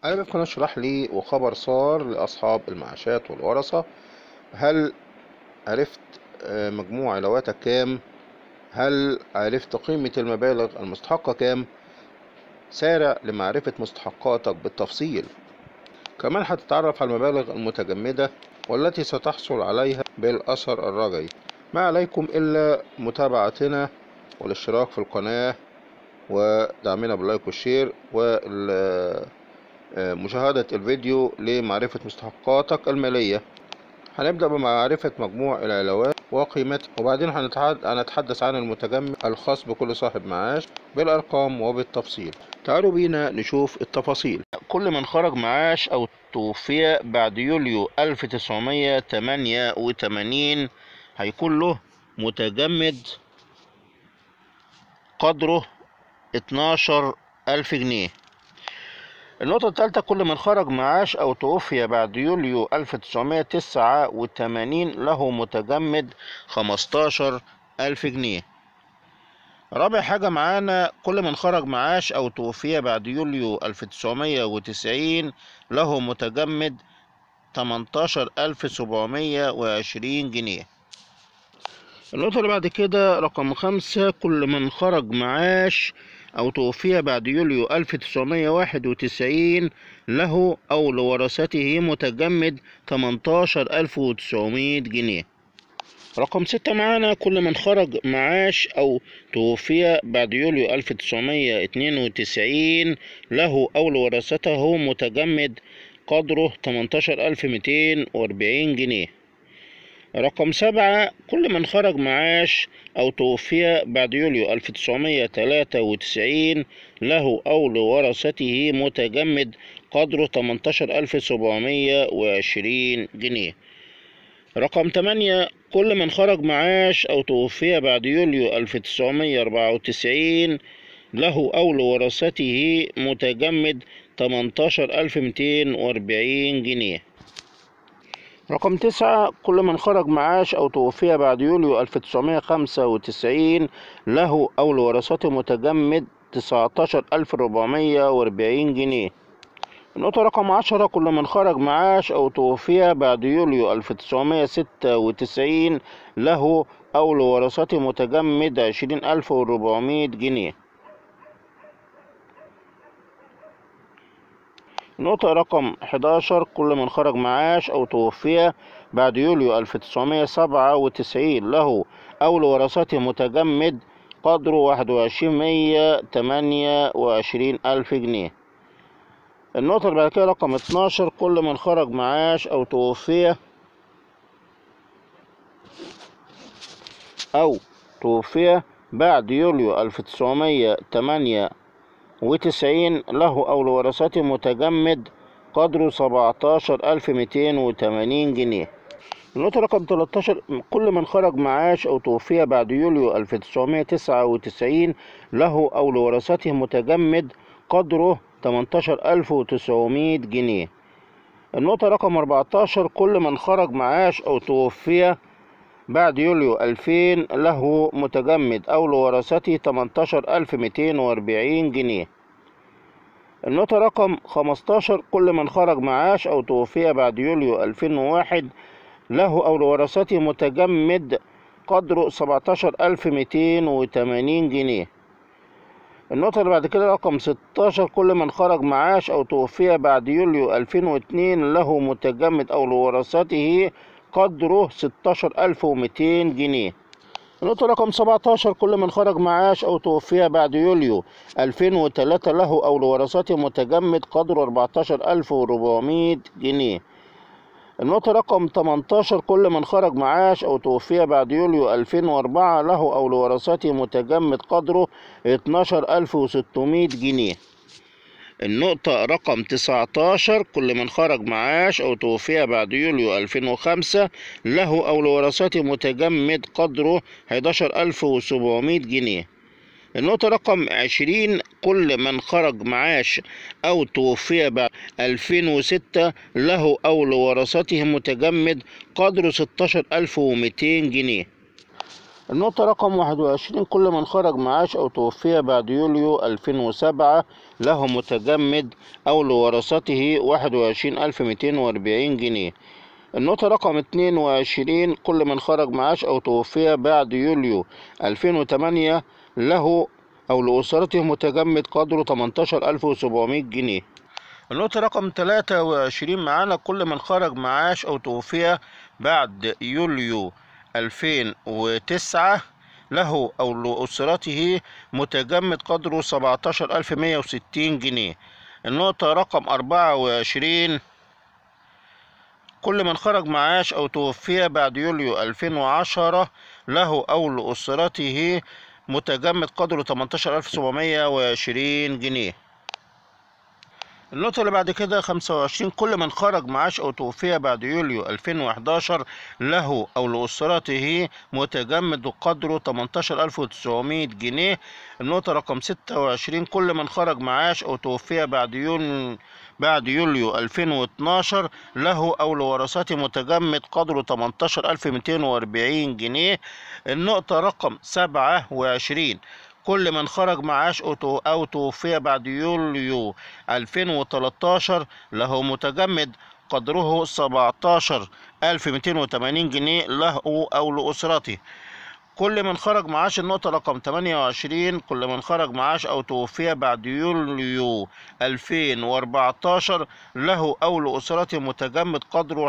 أنا بكون أشرح لي وخبر صار لأصحاب المعاشات والورثة هل عرفت آه، مجموع علاواتك كام هل عرفت قيمة المبالغ المستحقة كام سارع لمعرفة مستحقاتك بالتفصيل كمان هتتعرف على المبالغ المتجمدة والتي ستحصل عليها بالأثر الرجعي ما عليكم إلا متابعتنا والاشتراك في القناة ودعمنا باللايك والشير ومشاهدة الفيديو لمعرفة مستحقاتك المالية هنبدأ بمعرفة مجموع العلاوات وقيمتها وبعدين هنتحد- هنتحدث عن المتجمد الخاص بكل صاحب معاش بالأرقام وبالتفصيل تعالوا بينا نشوف التفاصيل كل من خرج معاش أو توفي بعد يوليو 1988 هيكون له متجمد قدره 12 ألف جنيه النقطة الثالثة كل من خرج معاش أو توفي بعد يوليو 1989 له متجمد 15 ألف جنيه رابع حاجة معانا كل من خرج معاش أو توفي بعد يوليو 1990 له متجمد 18720 جنيه النقطة اللي بعد كده رقم خمسة كل من خرج معاش أو توفي بعد يوليو 1991 له أو لورثته متجمد 18900 جنيه رقم ستة معانا كل من خرج معاش أو توفي بعد يوليو 1992 له أو لورثته متجمد قدره 18240 جنيه رقم سبعة كل من خرج معاش أو توفي بعد يوليو 1993 له أو لورثته متجمد قدره 18720 جنيه رقم 8 كل من خرج معاش أو توفي بعد يوليو 1994 له أو لورثته متجمد 18240 جنيه رقم تسعة كل من خرج معاش أو توفي بعد يوليو 1995 له أو لورثته متجمد 19440 جنيه النقطة رقم عشرة كل من خرج معاش أو توفي بعد يوليو 1996 له أو لورثته متجمد 20400 جنيه نقطة رقم 11 كل من خرج معاش أو توفي بعد يوليو 1997 له أو لورثته متجمد قدره واحد وعشرين مية تمانية وعشرين ألف جنيه النقطة اللي بعد كده رقم 12 كل من خرج معاش أو توفي أو توفي بعد يوليو 1998 له أو لورثته متجمد قدره 17280 جنيه النقطة رقم 13 كل من خرج معاش أو توفي بعد يوليو 1999 له أو لورثته متجمد قدره 18900 جنيه النقطة رقم 14 كل من خرج معاش أو توفي بعد يوليو 2000 له متجمد أو لورثته 18240 جنيه النقطة رقم 15 كل من خرج معاش أو توفي بعد يوليو 2001 له أو لورثته متجمد قدره 17280 جنيه النقطة اللي بعد كده رقم 16 كل من خرج معاش أو توفي بعد يوليو 2002 له متجمد أو لورثته قدره 16200 جنيه النقطة رقم 17 كل من خرج معاش أو توفي بعد يوليو 2003 له أو لورثته متجمد قدره 14400 جنيه النقطة رقم 18 كل من خرج معاش أو توفي بعد يوليو 2004 له أو لورثته متجمد قدره 12600 جنيه النقطة رقم 19 كل من خرج معاش أو توفي بعد يوليو 2005 له أو لورثته متجمد قدره 11700 جنيه النقطة رقم 20 كل من خرج معاش أو توفي بعد 2006 له أو لورثته متجمد قدره 16200 جنيه النقطة رقم 21 كل من خرج معاش أو توفي بعد يوليو 2007 له متجمد أو لورثته 21240 جنيه النقطة رقم 22 كل من خرج معاش أو توفي بعد يوليو 2008 له أو لأسرته متجمد قدره 18700 جنيه النقطة رقم 23 معانا كل من خرج معاش أو توفي بعد يوليو 2009 له أو لأسرته متجمد قدره 17160 جنيه النقطة رقم 24 كل من خرج معاش أو توفي بعد يوليو 2010 له أو لأسرته متجمد قدره 18720 جنيه النقطة اللي بعد كده 25 كل من خرج معاش أو توفي بعد يوليو 2011 له أو لأسرته متجمد قدره 18900 جنيه النقطة رقم 26 كل من خرج معاش أو توفي بعد يوليو بعد يوليو 2012 له أو لورثته متجمد قدره 18240 جنيه النقطة رقم 27 كل من خرج معاش أو توفي بعد يوليو 2013 له متجمد قدره 17280 جنيه له أو لأسرته كل من خرج معاش النقطة رقم 28 كل من خرج معاش أو توفي بعد يوليو 2014 له أو لأسرته متجمد قدره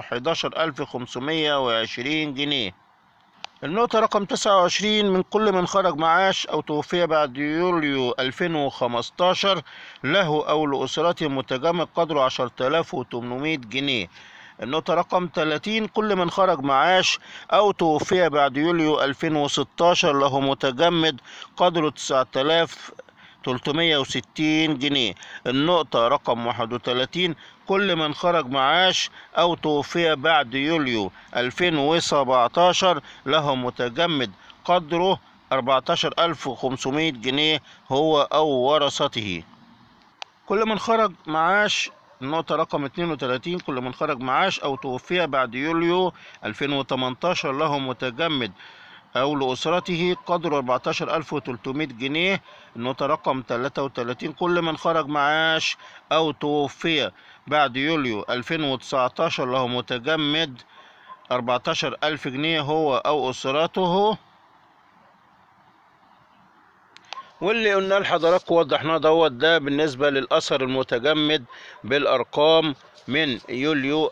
11520 جنيه النقطة رقم 29 من كل من خرج معاش أو توفي بعد يوليو 2015 له أو لأسرته متجمد قدره 10800 جنيه النقطة رقم 30 كل من خرج معاش أو توفي بعد يوليو 2016 له متجمد قدره 9000 360 جنيه النقطة رقم 31 كل من خرج معاش أو توفي بعد يوليو 2017 له متجمد قدره 14500 جنيه هو أو ورثته كل من خرج معاش النقطة رقم 32 كل من خرج معاش أو توفي بعد يوليو 2018 له متجمد أو لأسرته قدره 14300 جنيه النقطة رقم 33 كل من خرج معاش أو توفي بعد يوليو 2019 له متجمد 14000 جنيه هو أو أسرته واللي قلنا لحضراتكم وضحناه دوت ده بالنسبة للأثر المتجمد بالأرقام من يوليو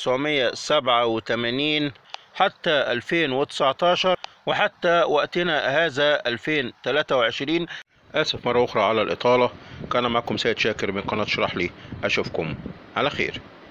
1987 حتى 2019 وحتى وقتنا هذا 2023 آسف مرة أخرى على الإطالة كان معكم سيد شاكر من قناة شرح لي أشوفكم على خير